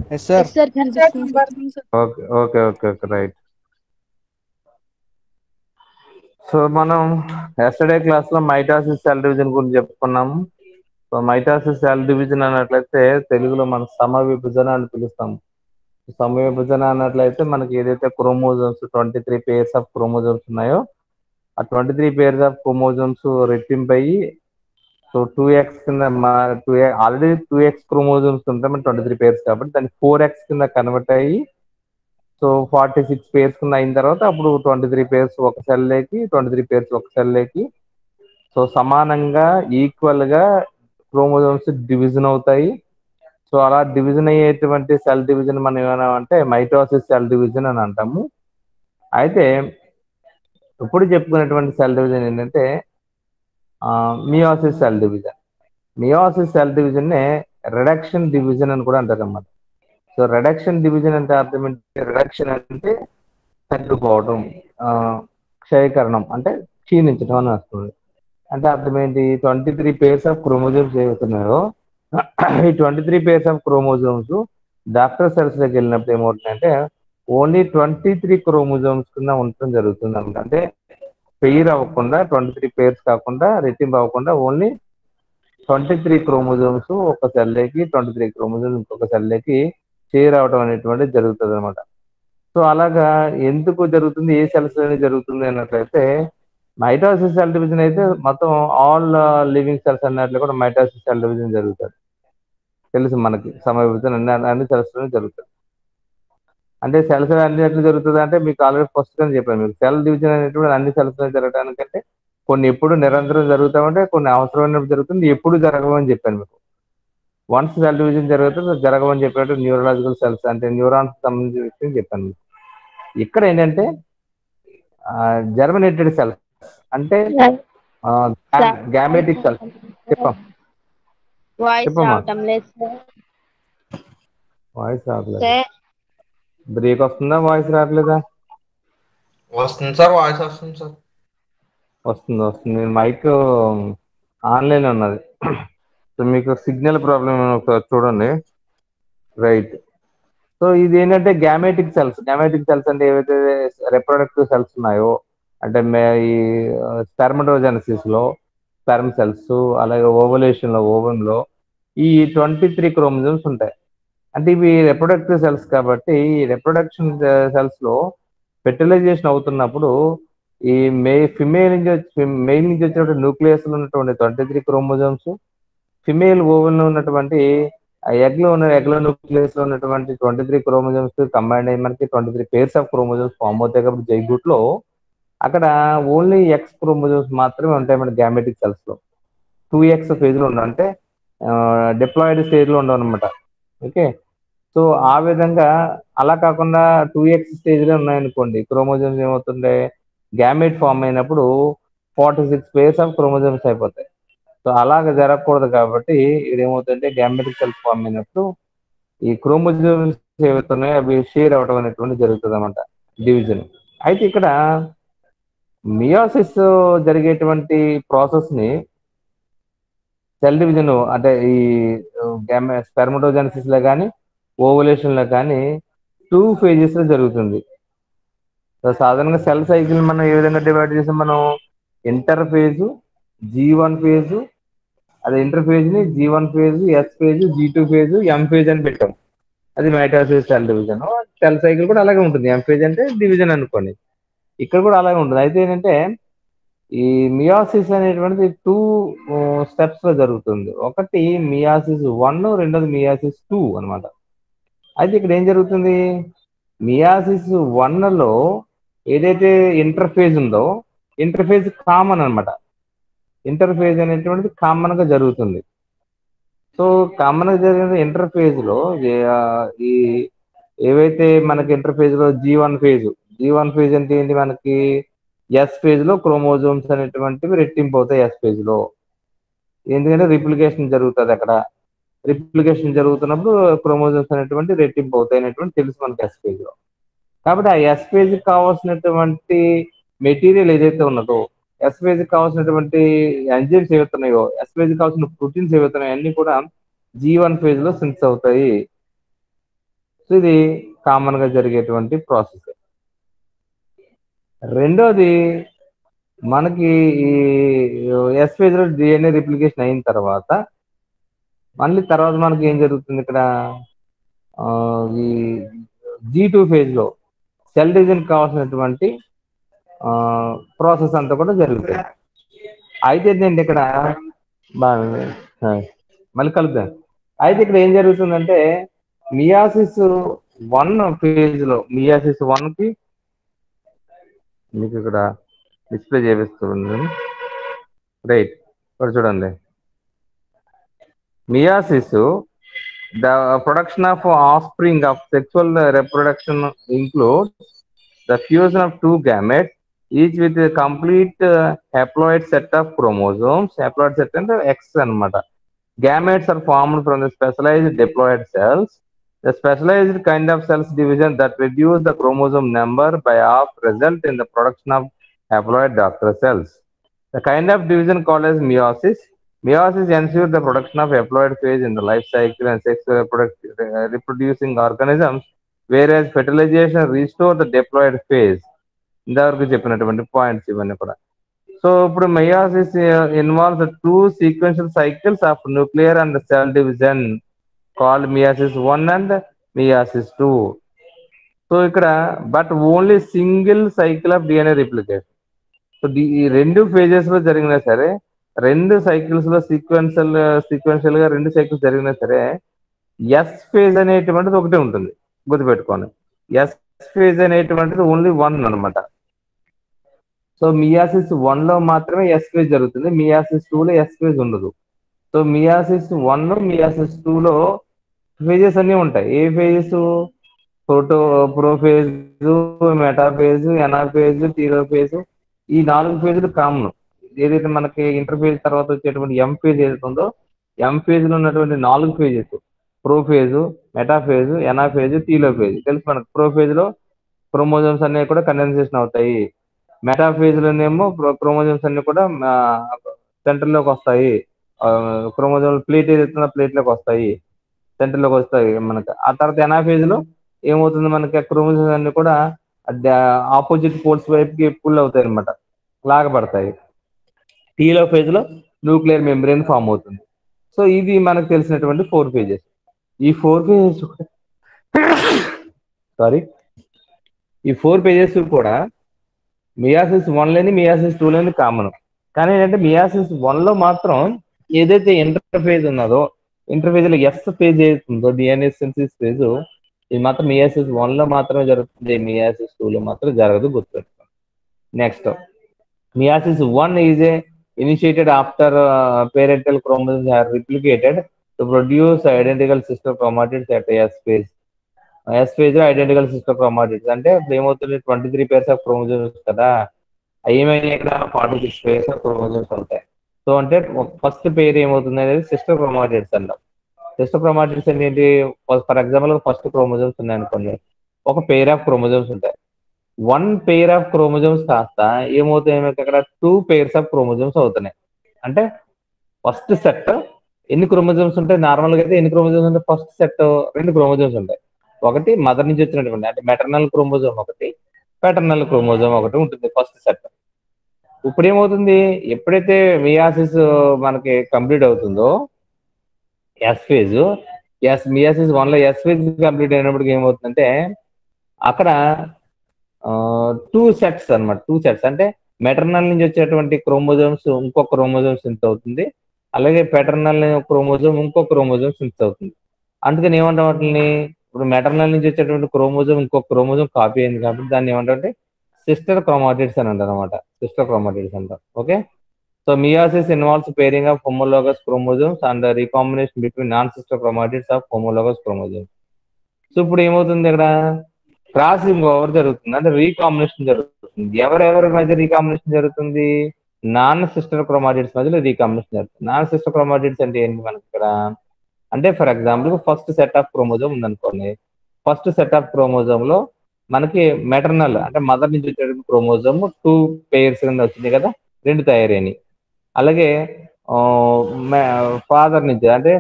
Yes sir yes sir కనిపిస్తుంది sir okay okay okay okay right so మనం yesterday class లో mitosis cell division గురించి చెప్పుకున్నాము so mitosis cell division అన్నట్లయితే తెలుగులో మనం సమ విభజన అని పిలుస్తాం సమ విభజన అన్నట్లయితే మనకి ఏదైతే chromosomes twenty three pairs of chromosomes ఉన్నాయో ఆ twenty three pairs of chromosomes రెట్టింపయ్యి సో టూ ఎక్స్ కింద మా two already two X chromosomes ఉంటాయి మన ట్వంటీ త్రీ పేర్స్ కాబట్టి దాన్ని ఫోర్ ఎక్స్ కింద కన్వర్ట్ అయ్యి సో ఫార్టీ సిక్స్ పేర్స్ కింద అయిన తర్వాత అప్పుడు ట్వంటీ త్రీ పేర్స్ ఒక సెల్లోకి ట్వంటీ త్రీ పేర్స్ ఒక సెల్లోకి సో సమానంగా ఈక్వల్ గా క్రోమోజోమ్స్ డివిజన్ అవుతాయి సో అలా డివిజన్ అయ్యేటువంటి సెల్ డివిజన్ మనం ఏమన్నామంటే మైటోసిస్ సెల్ డివిజన్ అని అంటాము అయితే ఇప్పుడు చెప్పుకునేటువంటి సెల్ డివిజన్ ఏంటంటే meiosis cell division meiosis cell division నే రిడక్షన్ డివిజన్ అని కూడా అంటారు అన్నమాట సో రిడక్షన్ డివిజన్ అంటే అర్థం ఏంటి రిడక్షన్ అంటే తగ్గిపోవడం ఆ, క్షయకరణం అంటే క్షీణించడం అని వస్తుంది అంటే అర్థం ఏంటి twenty three pairs of chromosomes ఏవైతున్నాయో ఈ twenty three pairs of chromosomes daughter cells దగ్గర వెళ్ళినప్పుడు ఏమవుతుందంటే ఓన్లీ ట్వంటీ త్రీ క్రోమోజోమ్స్ కింద ఉండటం జరుగుతుంది అనమాట అంటే పెయిర్ అవ్వకుండా ట్వంటీ త్రీ పేర్స్ కాకుండా రెట్టింపు అవ్వకుండా ఓన్లీ ట్వంటీ త్రీ క్రోమోజోమ్స్ ఒక సెల్లోకి ట్వంటీ త్రీ క్రోమోజోమ్స్ ఇంకొక సెల్లోకి షేర్ అవడం అనేటువంటిది జరుగుతుంది అనమాట సో అలాగా ఎందుకు జరుగుతుంది ఏ సెల్స్ జరుగుతుంది అన్నట్లయితే మైటాసిస్ సెల్ డివిజన్ అయితే మొత్తం ఆల్ లివింగ్ సెల్స్ అన్నట్లు కూడా మైటాసిస్ సెల్ డివిజన్ జరుగుతుంది తెలుసు మనకి సమయ విభజన అన్ని అన్ని సెల్స్ జరుగుతుంది అంటే సెల్స్ అన్ని ఎట్లా జరుగుతుంది అంటే మీకు ఆల్రెడీ ఫస్ట్ అని చెప్పాను మీకు సెల్ డివిజన్ అనేటువంటి అన్ని సెల్స్ జరగడానికంటే కొన్ని ఎప్పుడు నిరంతరం జరుగుతూ ఉంటే కొన్ని అవసరమైనప్పుడు జరుగుతుంది ఎప్పుడు జరగవని చెప్పాను మీకు వన్స్ సెల్ డివిజన్ జరుగుతుంది జరగవని చెప్పినట్టు న్యూరలాజికల్ సెల్స్ అంటే న్యూరాన్స్ సంబంధించిన విషయం చెప్పాను మీకు ఇక్కడ ఏంటంటే జర్మినేటెడ్ సెల్స్ అంటే గ్యామెటిక్ సెల్స్ చెప్పాం వాయిస్ చెప్పమ్మా. రావటం లేదు సార్ వాయిస్ రావట్లేదు సార్ బ్రేక్ వస్తుందా వాయిస్ రావట్లేదా వస్తుంది సార్ వాయిస్ వస్తుంది సార్ వస్తుంది వస్తుంది మైక్ ఆన్లైన్ ఉన్నది సో మీకు సిగ్నల్ ప్రాబ్లమ్ ఒకసారి చూడండి రైట్ సో ఇది ఏంటంటే గ్యామెటిక్ సెల్స్ గ్యామెటిక్ సెల్స్ అంటే ఏవైతే రిప్రొడక్టివ్ సెల్స్ ఉన్నాయో అంటే మే- ఈ స్పెర్మటోజెనసిస్ లో స్పెర్మ్ సెల్స్ అలాగే ఓవలేషన్ లో ఓవెన్ లో ఈ ట్వంటీ త్రీ క్రోమోజోమ్స్ ఉంటాయి అంటే ఇవి రిప్రొడక్టివ్ సెల్స్ కాబట్టి ఈ రిప్రొడక్షన్ సెల్స్ లో ఫెర్టిలైజేషన్ అవుతున్నప్పుడు ఈ మే ఫిమేల్ నుంచి వచ్చి మెయిల్ నుంచి వచ్చినటువంటి న్యూక్లియస్ లో ఉన్నటువంటి twenty three chromosomes female ovum లో ఉన్నటువంటి ఎగ్ లో ఉన్న ఎగ్ లో న్యూక్లియస్ లో ఉన్నటువంటి ట్వంటీ త్రీ క్రోమోజోమ్స్ కంబైండ్ అయ్యి మనకి twenty three pairs of chromosomes form అవుతాయి కాబట్టి జైగూట్ లో అక్కడ ఓన్లీ ఎక్స్ క్రోమోజోమ్స్ మాత్రమే ఉంటాయి మన గ్యామెటిక్ సెల్స్ లో టూ ఎక్స్ ఫేజ్ లో ఉండవు అంటే డిప్లాయిడ్ స్టేజ్ లో ఉండవు అనమాట ఓకే సో ఆ విధంగా అలా కాకుండా టూ ఎక్స్ స్టేజ్ లో ఉన్నాయనుకోండి క్రోమోజోమ్స్ ఏమవుతుండే గ్యామెట్ ఫామ్ అయినప్పుడు forty six pairs of chromosomes అయిపోతాయి సో అలాగ జరగకూడదు కాబట్టి ఇది ఏమవుతుందంటే గ్యామెటిక్ సెల్స్ ఫామ్ అయినప్పుడు ఈ క్రోమోజోమ్స్ ఏవైతున్నాయో అవి షేర్ అవడం అనేటువంటి జరుగుతుంది అనమాట డివిజన్ అయితే ఇక్కడ మియోసిస్ జరిగేటువంటి ప్రాసెస్ ని సెల్ డివిజన్ అంటే ఈ స్పెర్మటోజెనసిస్ లో కానీ ఓవలేషన్ లో కానీ టూ ఫేజెస్ లో జరుగుతుంది సో సాధారణంగా సెల్ సైకిల్ మనం ఏ విధంగా డివైడ్ చేసాం మనం interphase G one phase అదే ఇంటర్ ఫేజ్ ని G one phase S phase G two phase M phase అని పెట్టాం అది mitosis cell division cell cycle కూడా అలాగే ఉంటుంది ఎం ఫేజ్ అంటే డివిజన్ అనుకోండి ఇక్కడ కూడా అలాగే ఉంటుంది అయితే ఏంటంటే ఈ మియాసిస్ అనేటువంటిది టూ స్టెప్స్ లో జరుగుతుంది ఒకటి మియాసిస్ వన్ రెండోది మియాసిస్ టూ అన్నమాట అయితే ఇక్కడ ఏం జరుగుతుంది మియాసిస్ వన్ లో ఏదైతే ఇంటర్ఫేజ్ ఉందో ఇంటర్ఫేజ్ కామన్ అన్నమాట ఇంటర్ఫేజ్ అనేటువంటిది కామన్ గా జరుగుతుంది సో కామన్ గా జరిగిన ఇంటర్ఫేజ్ లో ఏ- ఆ, ఈ ఏవైతే మనకి ఇంటర్ఫేజ్ లో G one phase G one phase అంటే ఏంటి మనకి ఎస్ ఫేజ్ లో క్రోమోజోమ్స్ అనేటువంటివి రెట్టింపు అవుతాయి ఎస్ ఫేజ్ లో ఎందుకంటే రిప్లికేషన్ జరుగుతుంది అక్కడ రిప్లికేషన్ జరుగుతున్నప్పుడు క్రోమోజోమ్స్ అనేటువంటి రెట్టింపు అవుతాయి అనేటువంటి తెలుసు మనకి ఎస్ ఫేజ్ లో కాబట్టి ఆ ఎస్ ఫేజ్ కావాల్సినటువంటి మెటీరియల్ ఏదైతే ఉన్నదో ఎస్ ఫేజ్ కావాల్సినటువంటి ఎంజైమ్స్ ఏవైతున్నాయో ఎస్ ఫేజ్ కావాల్సిన ప్రోటీన్స్ ఏవైతున్నాయో అన్ని కూడా జీ వన్ ఫేజ్ లో సిన్స్ అవుతాయి సో ఇది కామన్ గా జరిగేటువంటి ప్రాసెస్ రెండోది మనకి ఈ ఎస్ ఫేజ్ లో డిఎన్ఏ రిప్లికేషన్ అయిన తర్వాత మళ్ళీ తర్వాత మనకి ఏం జరుగుతుంది ఇక్కడ ఆ, ఈ జీ టూ ఫేజ్ లో సెల్ డివిజన్ కావాల్సినటువంటి ప్రాసెస్ అంతా కూడా జరుగుతుంది అయితే ఏంటంటే ఇక్కడ బాగా ఆ, మళ్ళీ కలుద్దాం అయితే ఇక్కడ ఏం జరుగుతుందంటే మియాసిస్ వన్ ఫేజ్ లో మియాసిస్ వన్ కి మీకు ఇక్కడ డిస్ప్లే చేపిస్తుంది రైట్ ఇక్కడ చూడండి meiosis the production of offspring of sexual reproduction includes the fusion of two gametes each with a complete uh, haploid set of chromosomes haploid set అంటే X అన్నమాట gametes are formed from the specialized diploid cells the specialized kind of cells division that reduce the chromosome number by half result in the production of haploid daughter cells the kind of division called as meiosis Meiosis ensures the production of haploid phase in the life cycle and sexual reproduct- uh, reproducing organisms, whereas fertilization restore the diploid phase. ఇంతవరకు చెప్పినటువంటి points ఇవన్నీ కూడా so ఇప్పుడు meiosis involves two sequential cycles of nuclear and cell division called meiosis one and meiosis two so ఇక్కడ but only single cycle of DNA replication so ఈ రెండు phases లో జరిగినా సరే రెండు సైకిల్స్ లో సీక్వెన్షియల్ సీక్వెన్షియల్ గా రెండు సైకిల్స్ జరిగినా సరే ఎస్ ఫేజ్ అనేటువంటిది ఒకటే ఉంటుంది గుర్తుపెట్టుకోండి ఎస్ ఫేజ్ అనేటువంటిది ఓన్లీ వన్ అన్నమాట సో మియాసిస్ వన్ లో మాత్రమే ఎస్ ఫేజ్ జరుగుతుంది మియాసిస్ టూ లో ఎస్ ఫేజ్ ఉండదు so meiosis one meiosis two లో ఫేజెస్ అన్ని ఉంటాయి ఏ phases proto prophase metaphase anaphase telophase ఈ నాలుగు ఫేజులు కామన్ ఏదైతే మనకి ఇంటర్ఫేజ్ తర్వాత వచ్చేటువంటి ఎం ఫేజ్ ఏదైతే ఉందో ఎం ఫేజ్ లో ఉన్నటువంటి నాలుగు phases prophase metaphase anaphase telophase తెలుసు మనకు ప్రోఫేజ్ లో క్రోమోజోమ్స్ అన్ని కూడా కండెన్సేషన్ అవుతాయి మెటాఫేజ్ లోనేమో క్రోమోజోమ్స్ అన్ని కూడా సెంటర్ లోకి వస్తాయి క్రోమోజోమ్ ప్లేట్ ఏదైతే ప్లేట్ లోకి వస్తాయి సెంటర్ లోకి వస్తాయి మనకి ఆ తర్వాత ఎనాఫేజ్ లో ఏమవుతుంది మనకి క్రోమోజోమ్స్ అన్ని కూడా ఆపోజిట్ పోల్స్ వైపుకి పుల్ అవుతాయి అనమాట లాగబడతాయి టీలో ఫేజ్ లో న్యూక్లియర్ మెంబ్రెయిన్ ఫామ్ అవుతుంది సో ఇది మనకు తెలిసినటువంటి ఫోర్ పేజెస్ ఈ ఫోర్ పేజెస్ సారీ ఈ ఫోర్ పేజెస్ కూడా మియాసిస్ వన్ లేని మియాసిస్ టూ లేని కామన్ కానీ ఏంటంటే మియాసిస్ వన్ లో మాత్రం ఏదైతే ఇంటర్ఫేజ్ ఉన్నదో ఇంటర్ఫేజ్ లో ఎస్ పేజ్ అవుతుందో డిఎన్ఏ సెన్సిస్ ఫేజ్ ఇది మాత్రం మియాసిస్ వన్ లో మాత్రమే జరుగుతుంది మియాసిస్ టూ లో మాత్రం జరగదు గుర్తుపెట్టుకోండి next meiosis one is a initiated after uh, parental chromosomes are replicated to produce identical sister chromatids at S phase. S phase identical sister chromatids అంటే ఇప్పుడు ఏమవుతుంది twenty three pairs of chromosomes కదా ఏమైనా ఇక్కడ forty six pairs of chromosomes ఉంటాయి so అంటే first pair ఏమవుతుంది అనేది సిస్టర్ క్రోమాటిడ్స్ అంటాం సిస్టర్ క్రోమాటిడ్స్ ఏంటి ఫర్ ఎగ్జాంపుల్ ఫస్ట్ క్రోమోజోమ్స్ ఉన్నాయి అనుకోండి ఒక పేర్ ఆఫ్ క్రోమోజోమ్స్ ఉంటాయి వన్ పేర్ ఆఫ్ క్రోమోజోమ్స్ కాస్త ఏమవుతాయి మనకి అక్కడ టూ పేర్స్ ఆఫ్ క్రోమోజోమ్స్ అవుతున్నాయి అంటే ఫస్ట్ సెట్ ఎన్ని క్రోమోజోమ్స్ ఉంటాయి నార్మల్ గా అయితే ఎన్ని క్రోమోజోమ్స్ ఉంటాయి ఫస్ట్ సెట్ రెండు క్రోమోజోమ్స్ ఉంటాయి ఒకటి మదర్ నుంచి వచ్చినటువంటి అంటే మెటర్నల్ క్రోమోజోమ్ ఒకటి పెటర్నల్ క్రోమోజోమ్ ఒకటి ఉంటుంది ఫస్ట్ సెట్ ఇప్పుడు ఏమవుతుంది ఎప్పుడైతే మియాసిస్ మనకి కంప్లీట్ అవుతుందో S phase S meiosis one లో ఎస్ ఫేజ్ కంప్లీట్ అయినప్పటికి ఏమవుతుందంటే అక్కడ టూ సెట్స్ అన్నమాట టూ సెట్స్ అంటే మెటర్నల్ నుంచి వచ్చేటువంటి క్రోమోజోమ్స్ ఇంకో క్రోమోజోమ్ సింత్ అవుతుంది అలాగే పెటర్నల్ క్రోమోజోమ్ ఇంకో క్రోమోజోమ్ సింత్ అవుతుంది అందుకని ఏమంటాం వాటిని ఇప్పుడు మెటర్నల్ నుంచి వచ్చేటువంటి క్రోమోజోమ్ ఇంకో క్రోమోజోమ్ కాపీ అయింది కాబట్టి దాన్ని ఏమంటారంటే సిస్టర్ క్రోమాటిడ్స్ అని అంటారు అనమాట సిస్టర్ క్రోమాటిడ్స్ అంటారు okay so meiosis involves pairing of homologous chromosomes and recombination between non sister chromatids of homologous chromosomes so ఇప్పుడు ఏమవుతుంది ఇక్కడ క్రాసింగ్ ఓవర్ జరుగుతుంది అంటే రీకాంబినేషన్ జరుగుతుంది ఎవరెవరి మధ్య రీకాంబినేషన్ జరుగుతుంది నాన్ సిస్టర్ క్రోమాటిడ్స్ మధ్యలో రీకాంబినేషన్ జరుగుతుంది నాన్ సిస్టర్ క్రోమాటిడ్స్ అంటే ఏంటి మనకి ఇక్కడ అంటే for example first set of chromosome ఉందనుకోండి ఫస్ట్ సెట్ ఆఫ్ క్రోమోజోమ్ లో మనకి మెటర్నల్ అంటే మదర్ నుంచి వచ్చే క్రోమోజోమ్ టూ పేర్స్ కింద వచ్చింది కదా రెండు తయారైనవి అలాగే ఫాదర్ నుంచి అంటే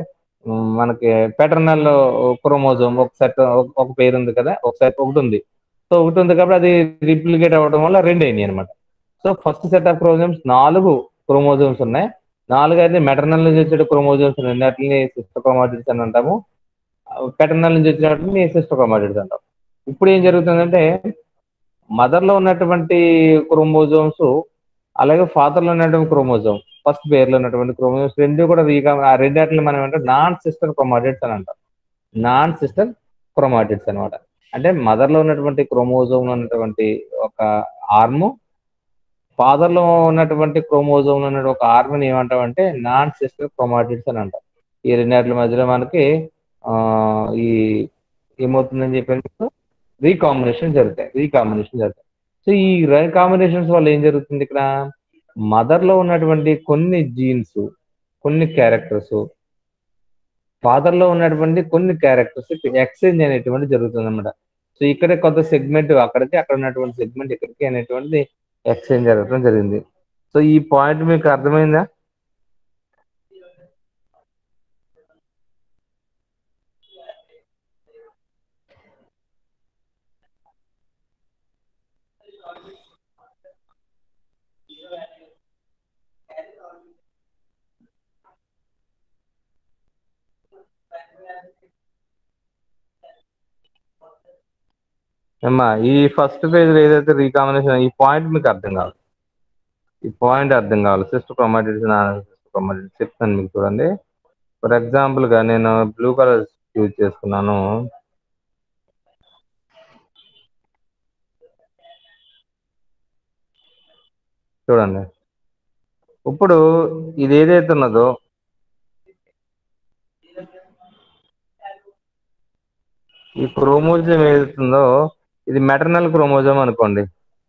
ఉమ్, మనకి పెటర్నల్ క్రోమోజోమ్ ఒక సెట్ ఒక పేరు ఉంది కదా ఒక సెట్ ఒకటి ఉంది సో ఒకటి ఉంది కాబట్టి అది రిప్లికేట్ అవ్వడం వల్ల రెండు అయినాయి అనమాట so first set of chromosomes నాలుగు క్రోమోజోమ్స్ ఉన్నాయి నాలుగు అయితే మెటర్నల్ నుంచి వచ్చే క్రోమోజోమ్స్ రెండింటిని సిస్టర్ క్రోమాటిడ్స్ అని అంటాము పెటర్నల్ నుంచి వచ్చినట్టు సిస్టర్ క్రోమాటిడ్స్ అంటాం ఇప్పుడు ఏం జరుగుతుందంటే మదర్ లో ఉన్నటువంటి క్రోమోజోమ్స్ అలాగే ఫాదర్ లో ఉన్నటువంటి క్రోమోజోమ్ ఫస్ట్ పేర్ లో ఉన్నటువంటి క్రోమోజోమ్స్ రెండు కూడా రీకా ఆ రెండాటిని మనం అంటే నాన్ సిస్టర్ క్రోమాటిడ్స్ అని అంటాం నాన్ సిస్టర్ క్రోమాటిడ్స్ అనమాట అంటే మదర్ లో ఉన్నటువంటి క్రోమోజోమ్ లో ఉన్నటువంటి ఒక ఆర్మ్ ఫాదర్ లో ఉన్నటువంటి క్రోమోజోమ్ లో ఉన్న ఒక ఆర్మ్ ని ఏమంటామంటే నాన్ సిస్టర్ క్రోమాటిడ్స్ అని అంటాం ఈ రెండాట్ల మధ్యలో మనకి ఆ ఈ ఏమవుతుందని చెప్పి రీకాంబినేషన్ జరుగుతాయి రీకాంబినేషన్ జరుగుతాయి సో ఈ రీకాంబినేషన్స్ వల్ల ఏం జరుగుతుంది ఇక్కడ మదర్ లో ఉన్నటువంటి కొన్ని జీన్స్ కొన్ని క్యారెక్టర్స్ ఫాదర్ లో ఉన్నటువంటి కొన్ని క్యారెక్టర్స్ ఎక్స్చేంజ్ అనేటువంటి జరుగుతుంది అనమాట సో ఇక్కడ కొంత సెగ్మెంట్ అక్కడికి అక్కడ ఉన్నటువంటి సెగ్మెంట్ ఇక్కడికి అనేటువంటిది ఎక్స్చేంజ్ జరగడం జరిగింది సో ఈ పాయింట్ మీకు అర్థమైందా అమ్మా ఈ ఫస్ట్ పేజ్ లో ఏదైతే రీకాంబినేషన్ ఈ పాయింట్ మీకు అర్థం కావాలి ఈ పాయింట్ అర్థం కావాలి సిస్టర్ క్రోమాటిడ్స్ సిస్టర్ క్రోమాటిడ్స్ చెప్తాను మీకు చూడండి ఫర్ ఎగ్జాంపుల్ గా నేను బ్లూ కలర్ యూజ్ చేసుకున్నాను చూడండి ఇప్పుడు ఇది ఏదైతే ఉన్నదో ఈ క్రోమోజోమ్ ఏదైతుందో ఇది మెటర్నల్ క్రోమోజోమ్ అనుకోండి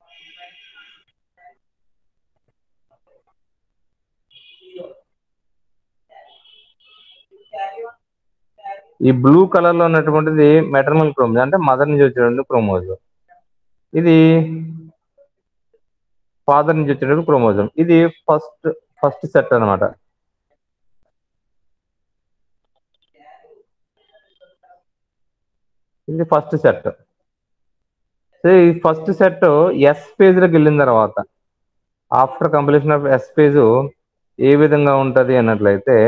ఈ బ్లూ కలర్ లో ఉన్నటువంటిది మెటర్నల్ క్రోమోజోమ్ అంటే మదర్ నుంచి వచ్చినటువంటి క్రోమోజోమ్ ఇది ఫాదర్ నుంచి వచ్చినటువంటి క్రోమోజోమ్ ఇది ఫస్ట్ ఫస్ట్ సెట్ అన్నమాట ఇది ఫస్ట్ సెట్ సో ఈ ఫస్ట్ సెట్ ఎస్ పేజ్ లోకి వెళ్ళిన తర్వాత after completion of S phase ఏ విధంగా ఉంటది అన్నట్లయితే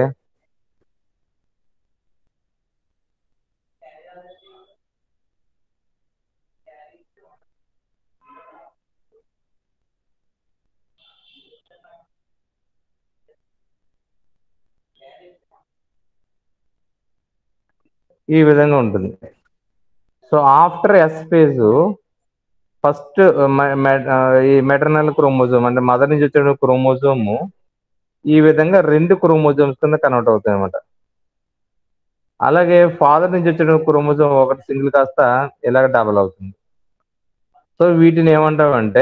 ఈ విధంగా ఉంటుంది so after S phase first ఈ మెటర్నల్ క్రోమోజోమ్ అంటే మదర్ నుంచి వచ్చిన క్రోమోజోమ్ ఈ విధంగా రెండు క్రోమోజోమ్స్ కింద కన్వర్ట్ అవుతాయి అనమాట అలాగే ఫాదర్ నుంచి వచ్చిన క్రోమోజోమ్ ఒకటి సింగిల్ కాస్త ఇలాగ డబల్ అవుతుంది సో వీటిని ఏమంటామంటే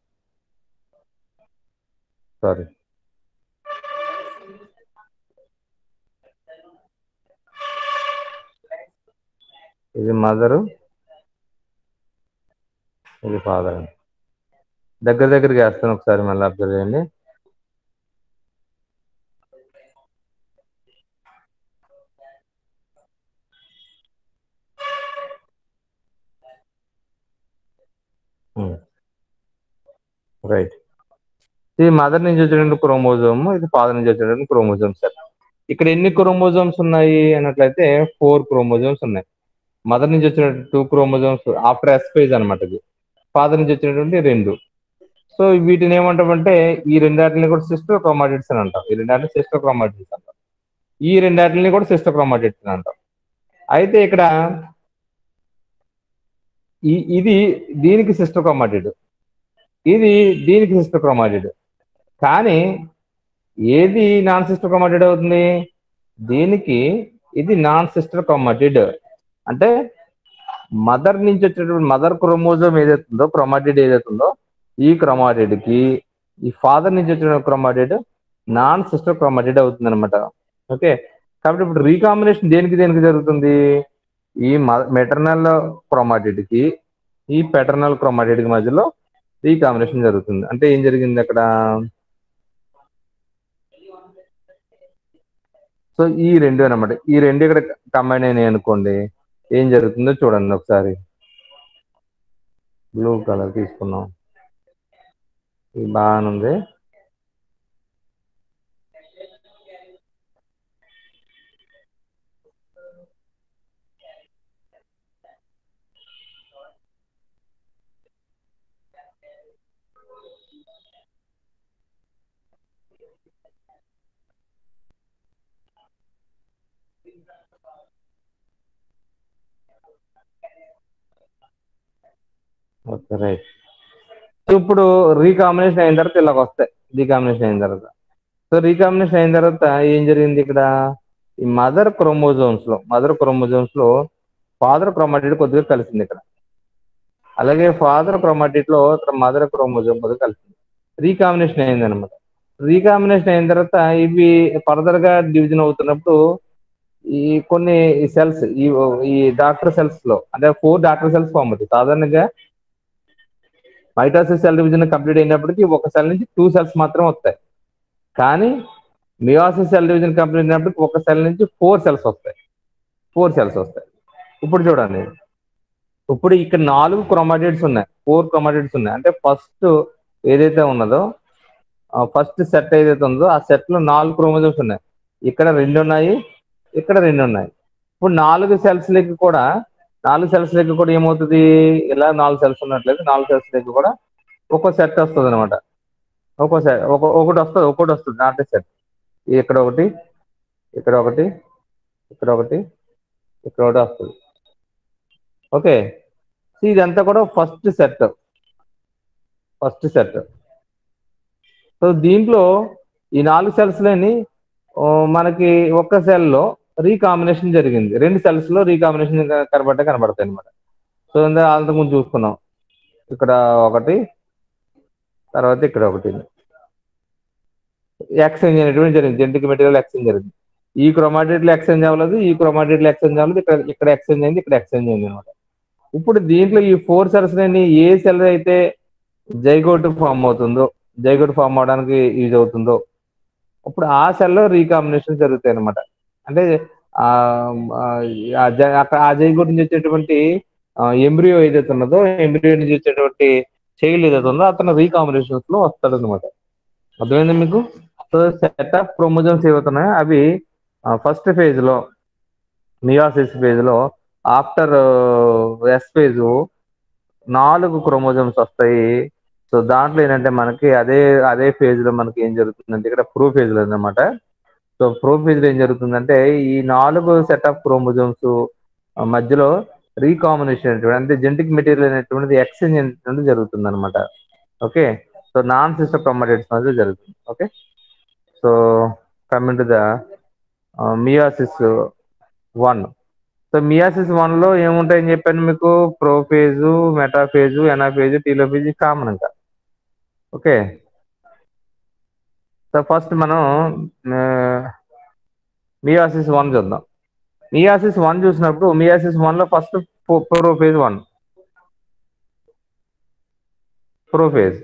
సారీ ఇది మదరు ఇది ఫాదర్ దగ్గర దగ్గరికి వేస్తాను ఒకసారి మళ్ళీ అబ్జర్వ్ చేయండి రైట్ ఇది మదర్ నుంచి వచ్చినటువంటి క్రోమోజోమ్ ఇది ఫాదర్ నుంచి వచ్చినటువంటి క్రోమోజోమ్ సెట్ ఇక్కడ ఎన్ని క్రోమోజోమ్స్ ఉన్నాయి అన్నట్లయితే ఫోర్ క్రోమోజోమ్స్ ఉన్నాయి మదర్ నుంచి వచ్చినటువంటి two chromosomes after S phase అనమాట ఇది ఫాదర్ నుంచి వచ్చినటువంటి రెండు సో వీటిని ఏమంటామంటే ఈ రెండాటిని కూడా సిస్టర్ క్రోమాటిడ్స్ అని అంటాం ఈ రెండాటిని సిస్టర్ క్రోమాటిడ్స్ అంటాం ఈ రెండాటిని కూడా సిస్టర్ క్రోమాటిడ్స్ అని అంటాం అయితే ఇక్కడ ఈ ఇది దీనికి సిస్టర్ క్రోమాటిడ్ ఇది దీనికి సిస్టర్ క్రోమాటిడ్ కానీ ఏది నాన్ సిస్టర్ క్రోమాటిడ్ అవుతుంది దీనికి ఇది నాన్ సిస్టర్ క్రోమాటిడ్ అంటే మదర్ నుంచి వచ్చేటువంటి మదర్ క్రోమోజోమ్ ఏదైతుందో క్రోమాటిడ్ ఏదైతుందో ఈ క్రోమాటిడ్ కి ఈ ఫాదర్ నుంచి వచ్చిన క్రోమాటిడ్ నాన్ సిస్టర్ క్రోమాటిడ్ అవుతుంది అనమాట ఓకే కాబట్టి ఇప్పుడు రీకాంబినేషన్ దేనికి దేనికి జరుగుతుంది ఈ మెటర్నల్ క్రోమాటిడ్ కి ఈ పెటర్నల్ క్రోమాటిడ్ కి మధ్యలో రీకాంబినేషన్ జరుగుతుంది అంటే ఏం జరిగింది అక్కడ సో ఈ రెండు అనమాట ఈ రెండు ఇక్కడ కంబైన్ అయినాయి అనుకోండి ఏం జరుగుతుందో చూడండి ఒకసారి బ్లూ కలర్ తీసుకున్నాం ఇది బాగానుంది ఓకే రైట్ ఇప్పుడు రీకాంబినేషన్ అయిన తర్వాత ఇలాగ వస్తాయి రీకాంబినేషన్ అయిన తర్వాత సో రీకాంబినేషన్ అయిన తర్వాత ఏం జరిగింది ఇక్కడ ఈ మదర్ క్రోమోజోమ్స్ లో మదర్ క్రోమోజోమ్స్ లో ఫాదర్ క్రోమాటిడ్ కొద్దిగా కలిసింది ఇక్కడ అలాగే ఫాదర్ క్రోమాటిడ్ లో ఇక్కడ మదర్ క్రోమోజోమ్ కొద్దిగా కలిసింది రీకాంబినేషన్ అయింది అనమాట రీకాంబినేషన్ అయిన తర్వాత ఇవి ఫర్దర్ గా డివిజన్ అవుతున్నప్పుడు ఈ కొన్ని సెల్స్ ఈ ఈ డాక్టర్ సెల్స్ లో అంటే ఫోర్ డాక్టర్ సెల్స్ ఫామ్ అవుతాయి సాధారణంగా మైటాసిస్ సెల్ డివిజన్ కంప్లీట్ అయినప్పటికీ ఒక సెల్ నుంచి టూ సెల్స్ మాత్రం వస్తాయి కానీ మియాసిస్ సెల్ డివిజన్ కంప్లీట్ అయినప్పటికీ ఒక సెల్ నుంచి ఫోర్ సెల్స్ వస్తాయి ఫోర్ సెల్స్ వస్తాయి ఇప్పుడు చూడండి ఇప్పుడు ఇక్కడ నాలుగు క్రోమాటిడ్స్ ఉన్నాయి ఫోర్ క్రోమాటిడ్స్ ఉన్నాయి అంటే ఫస్ట్ ఏదైతే ఉన్నదో ఫస్ట్ సెట్ ఏదైతే ఉందో ఆ సెట్ లో నాలుగు క్రోమోజోమ్స్ ఉన్నాయి ఇక్కడ రెండు ఉన్నాయి ఇక్కడ రెండు ఉన్నాయి ఇప్పుడు నాలుగు సెల్స్ లకి కూడా నాలుగు సెల్స్ లకి కూడా ఏమవుతుంది ఇలా నాలుగు సెల్స్ ఉన్నట్లయితే నాలుగు సెల్స్ లకి కూడా ఒక్కో సెట్ వస్తుంది అనమాట ఒక్కో సెట్ ఒక ఒకటి వస్తుంది ఒకటి వస్తుంది నాట్ సెట్ ఇక్కడ ఒకటి ఇక్కడ ఒకటి ఇక్కడ ఒకటి ఇక్కడ ఒకటి వస్తుంది ఓకే ఇదంతా కూడా first set first set so దీంట్లో ఈ నాలుగు సెల్స్ లేని మనకి ఒక్క సెల్లో రీకాంబినేషన్ జరిగింది రెండు సెల్స్ లో రీకాంబినేషన్ కనబడ్డ కనబడతాయి అనమాట సో అంతకుముందు చూసుకున్నాం ఇక్కడ ఒకటి తర్వాత ఇక్కడ ఒకటి ఎక్స్చేంజ్ అనేటువంటి జరిగింది జెంటిక్ మెటీరియల్ ఎక్స్చేంజ్ జరిగింది ఈ క్రొమాటిడ్లో ఎక్స్చేంజ్ అవ్వలేదు ఈ క్రొమాటిడ్లో ఎక్స్చేంజ్ అవ్వలేదు ఇక్కడ ఇక్కడ ఎక్స్చేంజ్ అయింది ఇక్కడ ఎక్స్చేంజ్ అయింది అనమాట ఇప్పుడు దీంట్లో ఈ ఫోర్ సెల్స్ లేని ఏ సెల్ అయితే జైగోట్ ఫామ్ అవుతుందో జైగోట్ ఫామ్ అవడానికి యూజ్ అవుతుందో అప్పుడు ఆ సెల్లో రీకాంబినేషన్ జరుగుతాయి అనమాట అంటే అక్కడ ఆ జైగోట్ నుంచి వచ్చేటువంటి ఎంబ్రియో ఏదైతే ఉన్నదో ఎంబ్రియో నుంచి వచ్చేటువంటి చైల్డ్ ఏదైతే ఉందో అతను రీకాంబినేషన్స్ లో వస్తాడు అనమాట అర్థమైందా మీకు సో సెట్ ఆఫ్ క్రోమోజోమ్స్ ఏవైతున్నాయో అవి ఫస్ట్ ఫేజ్ లో మియాసిస్ ఫేజ్ లో ఆఫ్టర్ ఎస్ ఫేజ్ నాలుగు క్రోమోజోమ్స్ వస్తాయి సో దాంట్లో ఏంటంటే మనకి అదే అదే ఫేజ్ లో మనకి ఏం జరుగుతుందంటే ఇక్కడ ప్రో ఫేజ్ లో అనమాట సో ప్రో ఫేజ్ లో ఏం జరుగుతుందంటే ఈ నాలుగు సెట్ ఆఫ్ క్రోమోజోమ్స్ మధ్యలో రీకాంబినేషన్ అంటే జెనటిక్ మెటీరియల్ అనేటువంటిది ఎక్స్చేంజ్ అనేటువంటిది జరుగుతుంది అనమాట okay so non sister chromatids మధ్య జరుగుతుంది okay so coming to the meiosis one so meiosis one లో ఏముంటాయని చెప్పాను మీకు prophase metaphase anaphase telophase common ఇంకా ఓకే సో ఫస్ట్ మనం మియాసిస్ వన్ చూద్దాం మియాసిస్ వన్ చూసినప్పుడు మియాసిస్ వన్ లో first prophase one prophase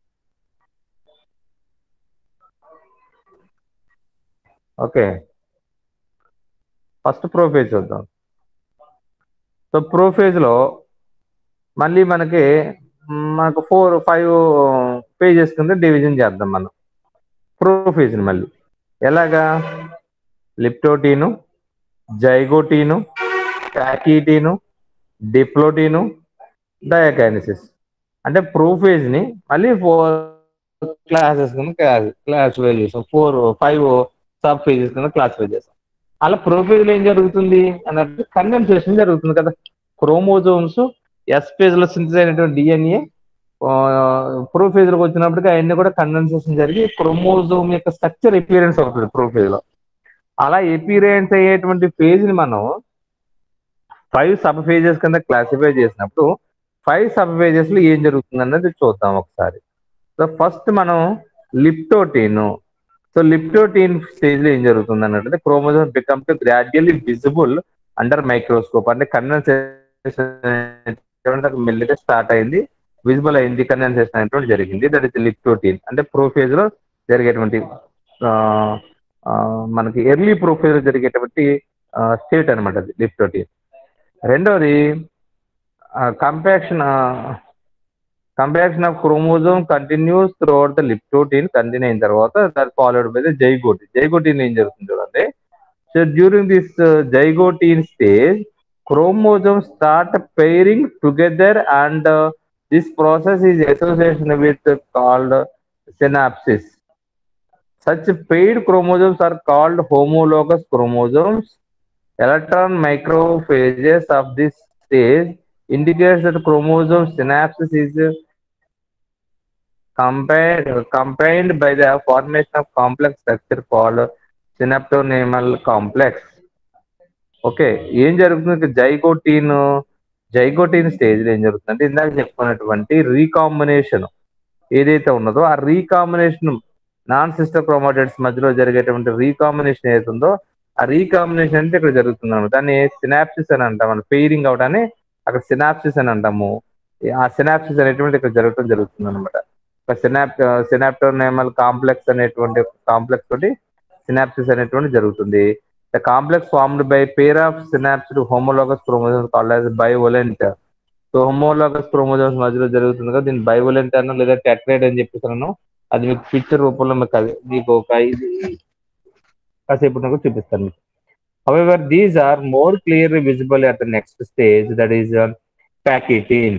okay first prophase చూద్దాం సో ప్రోఫేజ్ లో మళ్ళీ మనకి మనకు ఫోర్ ఫైవ్ పేజెస్ కింద డివిజన్ చేద్దాం మనం ప్రోఫేజ్ మళ్ళీ ఎలాగా లిప్టోటీను జైగోటీను ప్యాకీటీను డిప్లోటీను డయాకైనిసిస్ అంటే ప్రోఫేజ్ ని మళ్ళీ ఫోర్ క్లాసెస్ కింద క్లాసిఫై చేసాం ఫోర్ ఫైవ్ సబ్ పేజెస్ కింద క్లాసిఫై చేసాం అలా ప్రోఫేజ్ లో ఏం జరుగుతుంది అన్నట్టు కండెన్సేషన్ జరుగుతుంది కదా క్రోమోజోమ్స్ ఎస్ పేజ్ లో సింథసిస్ అయినటువంటి డిఎన్ఏ ప్రోఫేజ్ లోకి వచ్చినప్పటికీ అవన్నీ కూడా కండెన్సేషన్ జరిగి క్రోమోజోమ్ యొక్క స్ట్రక్చర్ ఎపీరియన్స్ అవుతుంది ప్రోఫేజ్ లో అలా ఎపీరియన్స్ అయ్యేటువంటి ఫేజ్ ని మనం ఫైవ్ సబ్ ఫేజెస్ కింద క్లాసిఫై చేసినప్పుడు ఫైవ్ సబ్ ఫేజెస్ లో ఏం జరుగుతుంది అన్నది చూద్దాం ఒకసారి సో ఫస్ట్ మనం లిప్టోటీన్ సో లిప్టోటీన్ స్టేజ్ లో ఏం జరుగుతుంది అన్నట్టు chromosome become to gradually visible under microscope అంటే కండెన్సేషన్ మెల్లిగా స్టార్ట్ అయింది విజిబుల్ అయింది కండెన్సేషన్ అనేటువంటి జరిగింది దట్ ఇస్ లిప్టోటీన్ అంటే ప్రోఫేజ్ లో జరిగేటువంటి మనకి ఎర్లీ ప్రొఫైల్ జరిగేటువంటి స్టేట్ అనమాట అది లిప్టోటిన్ రెండోది compaction compaction of chromosome continues throughout the leptotene continue అయిన తర్వాత that followed by the zygotene zygotene ఏం జరుగుతుంది చూడండి so during this zygotene stage chromosome start pairing together and uh, this process is association with uh, called synapses such paired chromosomes are called homologous chromosomes electron microphages of this stage indicates that chromosome synapses is uh, combined, combined by the formation of complex structure called synaptonemal complex okay ఏం జరుగుతుంది జైగోటీన్ జైగోటీన్ stage ఏం జరుగుతుంది అంటే ఇందాక చెప్పుకున్నటువంటి recombination ఏదైతే ఉన్నదో ఆ రీకాంబినేషన్ నాన్ సిస్టర్ క్రోమాటైడ్స్ మధ్యలో జరిగేటువంటి రీకాంబినేషన్ ఏదైతుందో ఆ రీకాంబినేషన్ అంటే ఇక్కడ జరుగుతుంది అనమాట దాన్ని సినాప్సిస్ అని అంటాం మనం పెయిరింగ్ అవడాన్ని అక్కడ సినాప్సిస్ అని అంటాము ఆ సినాప్సిస్ అనేటువంటి ఇక్కడ జరగడం జరుగుతుంది అనమాట సినాప్ సినాప్టోనేమల్ కాంప్లెక్స్ అనేటువంటి కాంప్లెక్స్ తోటి సినాప్సిస్ అనేటువంటి జరుగుతుంది the complex formed by pair of synapsed homologous chromosomes called as bivalent so homologous chromosomes మధ్యలో జరుగుతుంది కదా దీన్ని బయోవలెంట్ అన్న లేదా టెట్రైడ్ అని చెప్పేసాను అది మీకు పిక్చర్ రూపంలో మీకు అది మీకు ఒక ఇది కాసేపు నాకు చూపిస్తాను మీకు However, these are more clearly visible at the next stage, that is uh, packaging.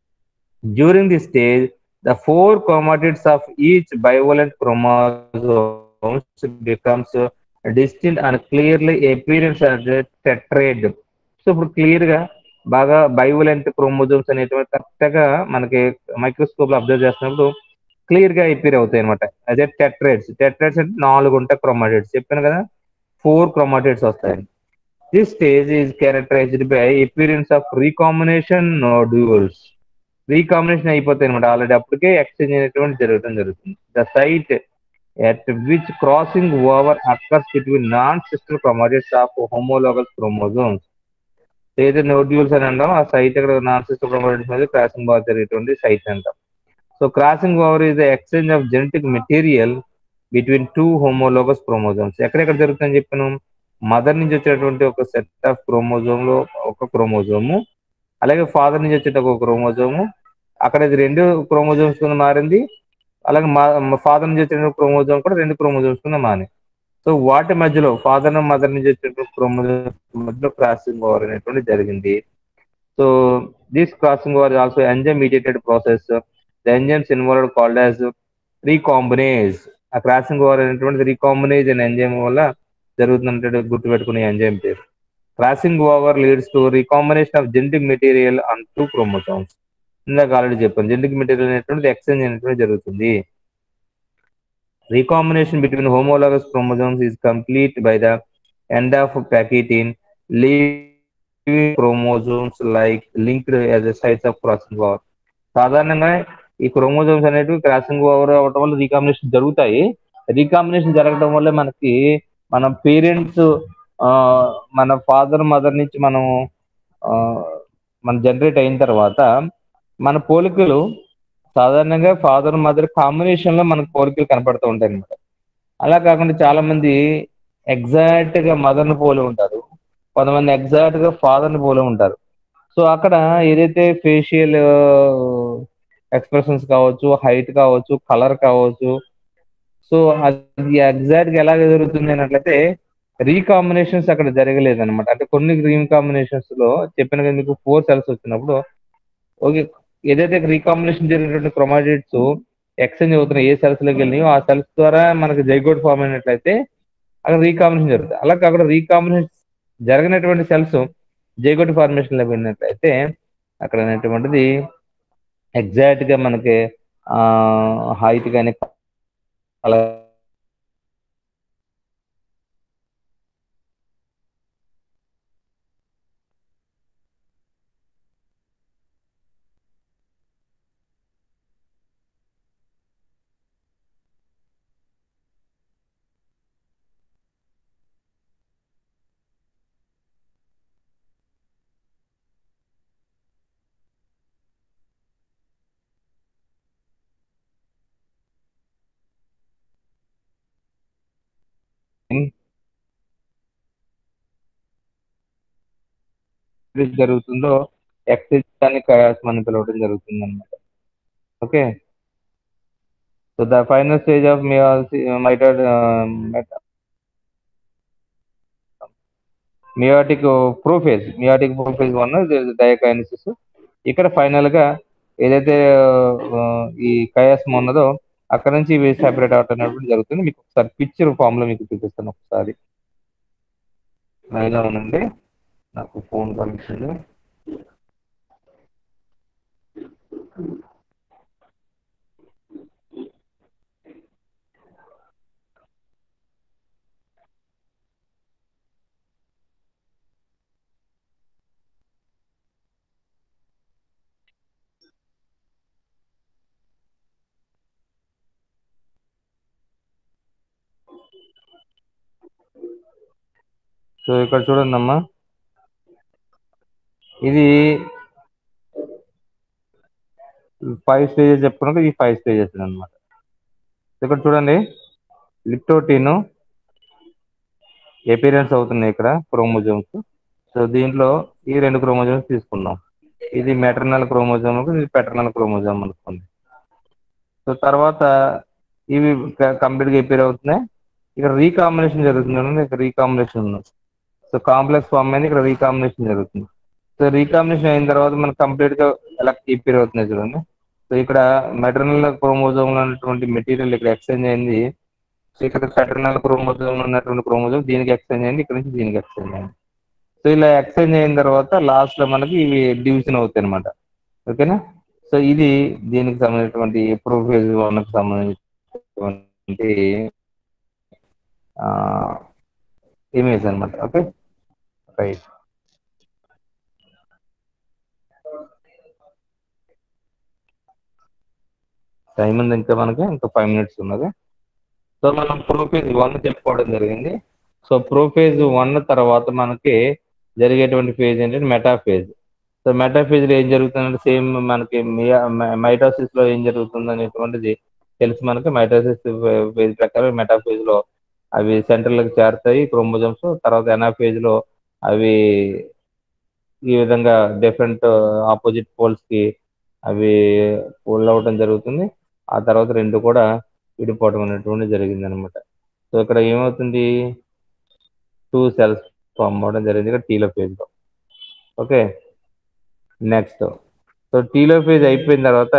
During this stage, the four chromatids of each bivalent chromosomes becomes uh, distinct and clearly appearance as a tetrad. So ఇప్పుడు clear గా బాగా బైవలెంట్ chromosomes అనేటువంటి correct గా మనకి microscope లో observe చేస్తున్నప్పుడు clear గా appear అవుతాయి అనమాట అదే టెట్రైడ్స్ టెట్రైడ్స్ అంటే నాలుగు ఉంటాయి క్రోమాటైడ్స్ చెప్పాను కదా ఫోర్ క్రోమాటైడ్స్ వస్తాయి this stage is characterized by appearance of recombination nodules recombination అయిపోతాయి అనమాట ఆల్రెడీ అప్పటికే ఎక్స్చేంజ్ అనేటువంటి జరగడం జరుగుతుంది the site at which crossing over occurs between non sister chromatids of homologous chromosomes ఏదైతే నోడ్యూల్స్ అని అంటాం ఆ సైట్ ఇక్కడ నాన్ సిస్టర్ క్రోమాటైడ్స్ మీద క్రాసింగ్ ఓవర్ జరిగేటువంటి సైట్ అంటాం so crossing over is the exchange of genetic material between two homologous chromosomes ఎక్కడెక్కడ జరుగుతుందని చెప్పాను మదర్ నుంచి వచ్చేటువంటి ఒక సెట్ ఆఫ్ క్రోమోజోమ్ లో ఒక క్రోమోజోము అలాగే ఫాదర్ నుంచి వచ్చేట ఒక క్రోమోజోము అక్కడ ఇది రెండు క్రోమోజోమ్స్ కింద మారింది అలాగే మా ఫాదర్ నుంచి వచ్చిన క్రోమోజోమ్ కూడా రెండు క్రోమోజోమ్స్ కింద మారి సో వాటి మధ్యలో ఫాదర్ మదర్ నుంచి వచ్చిన క్రోమోజోమ్స్ మధ్యలో క్రాసింగ్ ఓవర్ అనేటువంటి జరిగింది so this crossing over also enzyme mediated process the enzymes involved called as recombinase ఆ క్రాసింగ్ ఓవర్ అనేటువంటి రీకాంబినేజ్ అనే ఎంజైమ్ వల్ల జరుగుతుందంటే గుర్తుపెట్టుకునే ఎంజైమ్ పేరు crossing over leads to recombination of genetic material on two chromosomes ఇందాక ఆల్రెడీ చెప్పాను genetic material అనేటువంటిది ఎక్స్చేంజ్ అనేటువంటి జరుగుతుంది recombination between homologous chromosomes is complete by the end of pachytene leaving chromosomes like linked as sites of crossing over సాధారణంగా ఈ chromosomes అనేటివి crossing over అవ్వడం వల్ల రీకాంబినేషన్ జరుగుతాయి రీకాంబినేషన్ జరగడం వల్ల మనకి మన పేరెంట్స్ మన ఫాదర్ మదర్ నుంచి మనం మన జనరేట్ అయిన తర్వాత మన పోలికలు సాధారణంగా ఫాదర్ మదర్ కాంబినేషన్ లో మనకు పోలికలు కనపడుతూ ఉంటాయి అనమాట అలా కాకుండా చాలా మంది ఎగ్జాక్ట్ గా మదర్ ని పోలి ఉంటారు కొంతమంది ఎగ్జాక్ట్ గా ఫాదర్ ని పోలి ఉంటారు సో అక్కడ ఏదైతే ఫేషియల్ ఎక్స్ప్రెషన్స్ కావచ్చు హైట్ కావచ్చు కలర్ కావచ్చు సో అది ఎగ్జాక్ట్ గా ఎలా జరుగుతుంది అన్నట్లయితే రీకాంబినేషన్స్ అక్కడ జరగలేదు అనమాట అంటే కొన్ని రీకాంబినేషన్స్ లో చెప్పిన కదా మీకు ఫోర్ సెల్స్ వచ్చినప్పుడు ఓకే ఏదైతే రీకాంబినేషన్ జరిగినటువంటి క్రొమాటిడ్స్ ఎక్స్చేంజ్ అవుతున్నాయి ఏ సెల్స్ లోకి వెళ్ళినాయో ఆ సెల్స్ ద్వారా మనకి జైగోడ్ ఫామ్ అయినట్లయితే అక్కడ రీకాంబినేషన్ జరుగుతుంది అలా కాకుండా రీకాంబినేషన్ జరిగినటువంటి సెల్స్ జైగోడ్ ఫార్మేషన్ లో వెళ్ళినట్లయితే అక్కడ అనేటువంటిది ఎగ్జాక్ట్ గా మనకి హైట్ కానీ అలా జరుగుతుందో ఎక్సైజ్ దాన్ని కయాస్మ్ అని పిలవడం జరుగుతుంది అనమాట okay so the final stage of మైటోడ్ meiotic prophase meiotic prophase one diakinesis ఇక్కడ ఫైనల్ గా ఏదైతే ఆ, ఈ కయాస్మ్ ఉన్నదో అక్కడ నుంచి ఇవి సెపరేట్ అవుట్ అనేటువంటి జరుగుతుంది మీకు ఒకసారి పిక్చర్ ఫామ్ లో మీకు చూపిస్తాను ఒకసారి లైన్లో ఉండండి నాకు ఫోన్ కనెక్షన్ సో ఇక్కడ చూడండి అమ్మా ఇది ఫైవ్ స్టేజెస్ చెప్పుకున్నాక ఈ ఫైవ్ స్టేజెస్ అన్నమాట ఇక్కడ చూడండి లిప్టోటీన్ ఎపీరియన్స్ అవుతున్నాయి ఇక్కడ క్రోమోజోమ్స్ సో దీంట్లో ఈ రెండు క్రోమోజోమ్స్ తీసుకున్నాం ఇది మెటర్నల్ క్రోమోజోమ్ ఇది పెటర్నల్ క్రోమోజోమ్ అనుకోండి సో తర్వాత ఇవి కంప్లీట్ గా ఎపీర్ అవుతున్నాయి ఇక్కడ రీకాంబినేషన్ జరుగుతుంది చూడండి ఇక్కడ రీకాంబినేషన్ ఉంది సో కాంప్లెక్స్ ఫామ్ అయింది ఇక్కడ రీకాంబినేషన్ జరుగుతుంది సో రీకాంబినేషన్ అయిన తర్వాత మనకు కంప్లీట్ గా ఎలా ఎపీర్ అవుతున్నాయి చూడండి సో ఇక్కడ మెటర్నల్ క్రోమోజోమ్ లో ఉన్నటువంటి మెటీరియల్ ఇక్కడ ఎక్స్చేంజ్ అయింది సో ఇక్కడ పెటర్నల్ క్రోమోజోమ్ లో ఉన్నటువంటి క్రోమోజోమ్ దీనికి ఎక్స్చేంజ్ అయింది ఇక్కడ నుంచి దీనికి ఎక్స్చేంజ్ అయింది సో ఇలా ఎక్స్చేంజ్ అయిన తర్వాత లాస్ట్ లో మనకి ఇవి డివిజన్ అవుతాయి అనమాట ఓకేనా సో ఇది దీనికి సంబంధించినటువంటి ప్రొఫేజ్ వన్ కి సంబంధించినటువంటి ఇమేజ్ అనమాట ఓకే రైట్ టైం ఉంది ఇంకా మనకి ఇంకా ఫైవ్ మినిట్స్ ఉన్నది సో మనం ప్రోఫేజ్ వన్ చెప్పుకోవడం జరిగింది సో ప్రోఫేజ్ వన్ తర్వాత మనకి జరిగేటువంటి ఫేజ్ ఏంటంటే మెటాఫేజ్ సో మెటాఫేజ్ లో ఏం జరుగుతుందంటే సేమ్ మనకి మైటోసిస్ లో ఏం జరుగుతుంది అనేటువంటిది తెలుసు మనకి మైటోసిస్ ఫేజ్ ప్రకారం మెటాఫేజ్ లో అవి సెంట్రల్ కి చేరుతాయి క్రోమోజోమ్స్ తర్వాత ఎనాఫేజ్ లో అవి ఈ విధంగా డిఫరెంట్ ఆపోజిట్ పోల్స్ కి అవి ఫోల్డ్ అవ్వడం జరుగుతుంది ఆ తర్వాత రెండు కూడా విడిపోవడం అనేటువంటి జరిగింది అనమాట సో ఇక్కడ ఏమవుతుంది టూ సెల్స్ ఫామ్ అవ్వడం జరిగింది ఇక్కడ టీలో ఫేజ్ లో okay next so telophase అయిపోయిన తర్వాత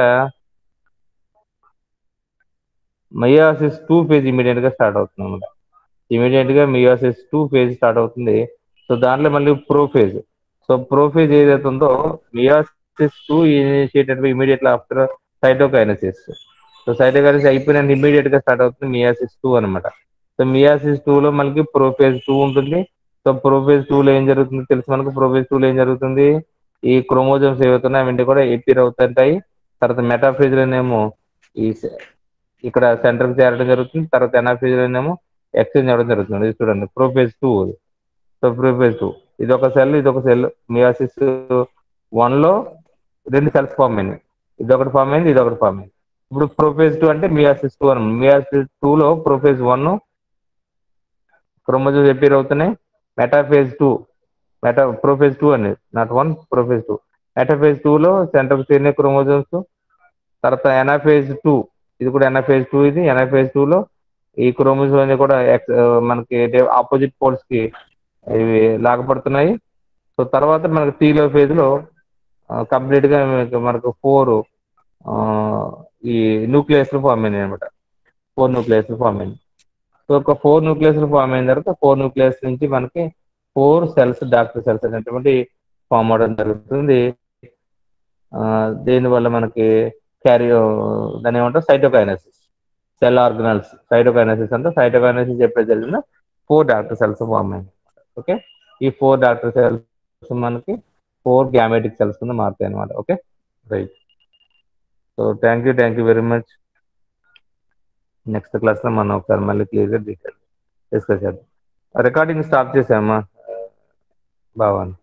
మయాసిస్ టూ ఫేజ్ ఇమీడియట్ గా స్టార్ట్ అవుతుంది అనమాట ఇమీడియట్ గా మియాసిస్ టూ ఫేజ్ స్టార్ట్ అవుతుంది సో దాంట్లో మళ్ళీ ప్రోఫేజ్ సో ప్రోఫేజ్ ఏదైతే ఉందో meiosis two initiated by immediately after cytokinesis so cytokinesis అయిపోయిన ఇమీడియట్ గా స్టార్ట్ అవుతుంది మియాసిస్ టూ అనమాట సో మియాసిస్ టూ లో మనకి ప్రోఫేజ్ టూ ఉంటుంది సో ప్రోఫేజ్ టూ లో ఏం జరుగుతుంది తెలుసు మనకు ప్రోఫేజ్ టూ లో ఏం జరుగుతుంది ఈ క్రోమోజోమ్స్ ఏవైతున్నాయి అవన్నీ కూడా ఎపిర్ అవుతుంటాయి తర్వాత మెటాఫేజ్ లోనేమో ఈ స- ఇక్కడ సెంటర్ కి చేరడం జరుగుతుంది తర్వాత ఎనాఫేజ్ లోనేమో ఎక్స్చేంజ్ అవ్వడం జరుగుతుంది ఇది చూడండి prophase two so prophase two ఇది ఒక సెల్ ఇది ఒక సెల్ మియాసిస్ వన్ లో రెండు సెల్స్ ఫామ్ అయినాయి ఇది ఒకటి ఫామ్ అయింది ఇది ఒకటి ఫామ్ అయింది ఇప్పుడు ప్రోఫేజ్ టూ అంటే మియాసిస్ టూ అని మియాసిస్ టూ లో ప్రోఫేజ్ వన్ క్రోమోజోమ్స్ ఎపీర్ అవుతున్నాయి metaphase two meta prophase two అనేది not one prophase two metaphase two లో సెంటర్ చేరిన క్రోమోజోమ్స్ తర్వాత ఎనాఫేజ్ టూ ఇది కూడా ఎనాఫేజ్ టూ ఇది ఎనాఫేజ్ టూ లో ఈ క్రోమోజోమ్ అన్ని కూడా ex- ఆ, మనకి ఆపోజిట్ పోల్స్ కి ఇవి లాగపడుతున్నాయి సో తర్వాత మనకి టీలో ఫేజ్ లో కంప్లీట్ గా మనకి- మనకు ఫోర్ ఈ న్యూక్లియస్ ఫామ్ అయినాయి అనమాట ఫోర్ న్యూక్లియస్ ఫామ్ అయింది సో ఒక ఫోర్ న్యూక్లియస్ ఫామ్ అయిన తర్వాత ఫోర్ న్యూక్లియస్ నుంచి మనకి ఫోర్ సెల్స్ డాక్టర్ సెల్స్ అనేటువంటి ఫామ్ అవడం జరుగుతుంది ఆ, దీనివల్ల మనకి క్యారియో దాని ఏమంటారు సైటోకైనసిస్ సెల్ ఆర్గనల్స్ సైటోకైనసిస్ అంటే సైటోకైనసిస్ చెప్పే జరిగిన ఫోర్ డాక్టర్ సెల్స్ ఫామ్ అయింది ఓకే ఈ ఫోర్ డాక్టర్ సెల్స్ మనకి ఫోర్ గ్యామెటిక్ సెల్స్ కింద మారుతాయి అనమాట okay right so thank you thank you very much next class లో మనం ఒకసారి మళ్ళీ క్లియర్ గా డీటెయిల్ డిస్కస్ చేద్దాం రికార్డింగ్ స్టాప్ చేసామా బావా